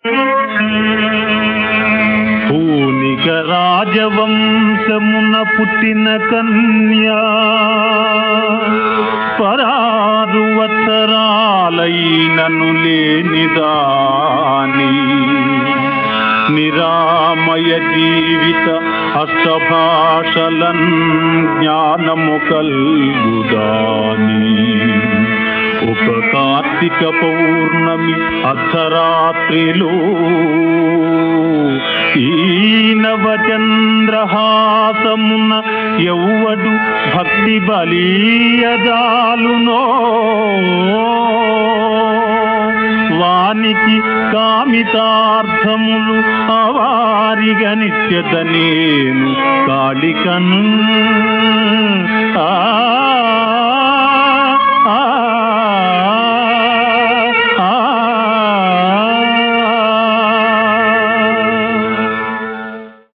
పూనిక రాజవంశమున పుట్టిన కన్యా పరారు వత్సరాలైనను లేనిదాని నిరామయ జీవిత అష్టభాషలన్ జ్ఞానము కల్గుదాని ఒక కార్తీక పౌర్ణమి అర్ధరాత్రిలో ఈ నవచంద్రహాసమున ఎవ్వడు భక్తి బలీయదాలునో వానికి కామితార్థములు అవారిగ నిత్యత నేను కాళికను ఆ